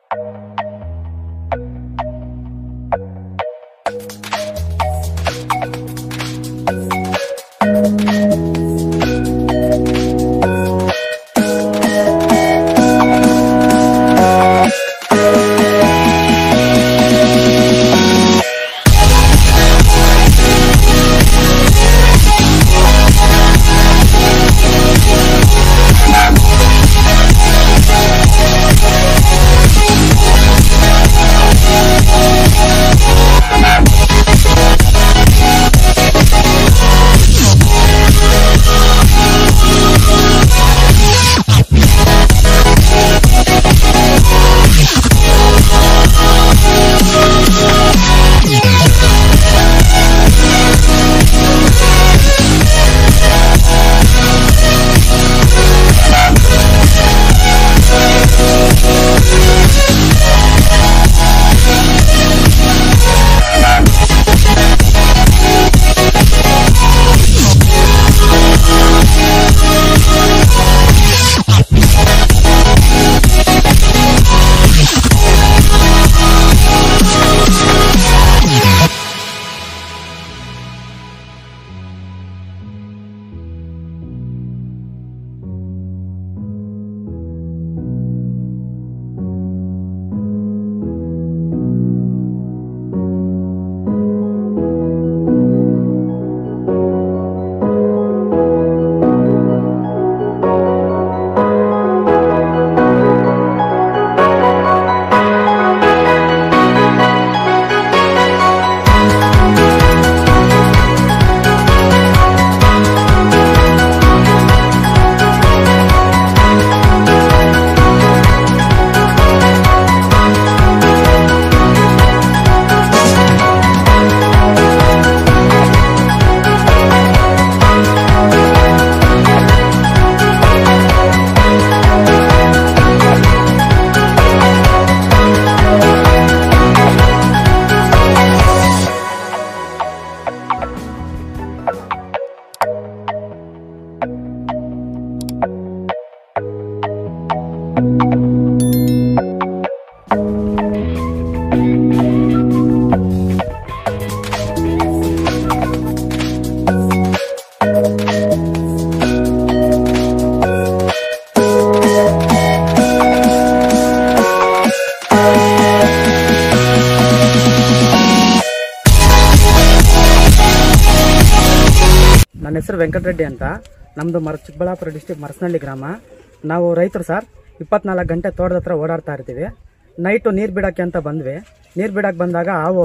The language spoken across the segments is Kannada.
ನನ್ನ ಹೆಸರು ವೆಂಕಟರೆಡ್ಡಿ ಅಂತ ನಮ್ಮದು ಮರ ಚಿಕ್ಕಬಳ್ಳಾಪುರ ಡಿಸ್ಟಿಕ್ ಮರಸನಹಳ್ಳಿ ಗ್ರಾಮ ನಾವು ರೈತರು ಸರ್ ಇಪ್ಪತ್ನಾಲ್ಕು ಗಂಟೆ ತೋಟದ ಹತ್ರ ಓಡಾಡ್ತಾ ಇರ್ತೀವಿ ನೈಟು ನೀರು ಬಿಡೋಕ್ಕೆ ಅಂತ ಬಂದ್ವಿ ನೀರು ಬಿಡೋಕ್ಕೆ ಬಂದಾಗ ಹಾವು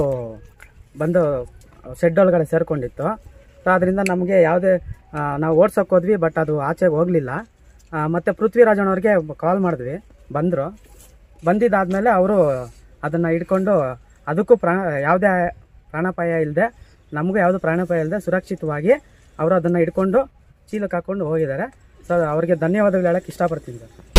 ಬಂದು ಶೆಡ್ ಒಳಗಡೆ ಸೇರ್ಕೊಂಡಿತ್ತು ಸೊ ಅದರಿಂದ ನಮಗೆ ಯಾವುದೇ ಆ, ನಾವು ಓಡ್ಸೋಕೆ ಹೋದ್ವಿ ಬಟ್ ಅದು ಆಚೆಗೆ ಹೋಗಲಿಲ್ಲ ಮತ್ತು ಪೃಥ್ವಿರಾಜನವ್ರಿಗೆ ಕಾಲ್ ಮಾಡಿದ್ವಿ ಬಂದರು ಬಂದಿದ್ದಾದಮೇಲೆ ಅವರು ಅದನ್ನು ಹಿಡ್ಕೊಂಡು ಅದಕ್ಕೂ ಪ್ರಾಣ ಯಾವುದೇ ಪ್ರಾಣಾಪಾಯ ಇಲ್ಲದೆ ನಮಗೂ ಯಾವುದು ಪ್ರಾಣಾಪಾಯ ಇಲ್ಲದೆ ಸುರಕ್ಷಿತವಾಗಿ ಅವರು ಅದನ್ನು ಹಿಡ್ಕೊಂಡು ಚೀಲಕ್ಕೆ ಹಾಕ್ಕೊಂಡು ಹೋಗಿದ್ದಾರೆ ಸೊ ಅವ್ರಿಗೆ ಧನ್ಯವಾದಗಳು ಹೇಳಕ್ಕೆ ಇಷ್ಟಪಡ್ತೀನಿ ಸರ್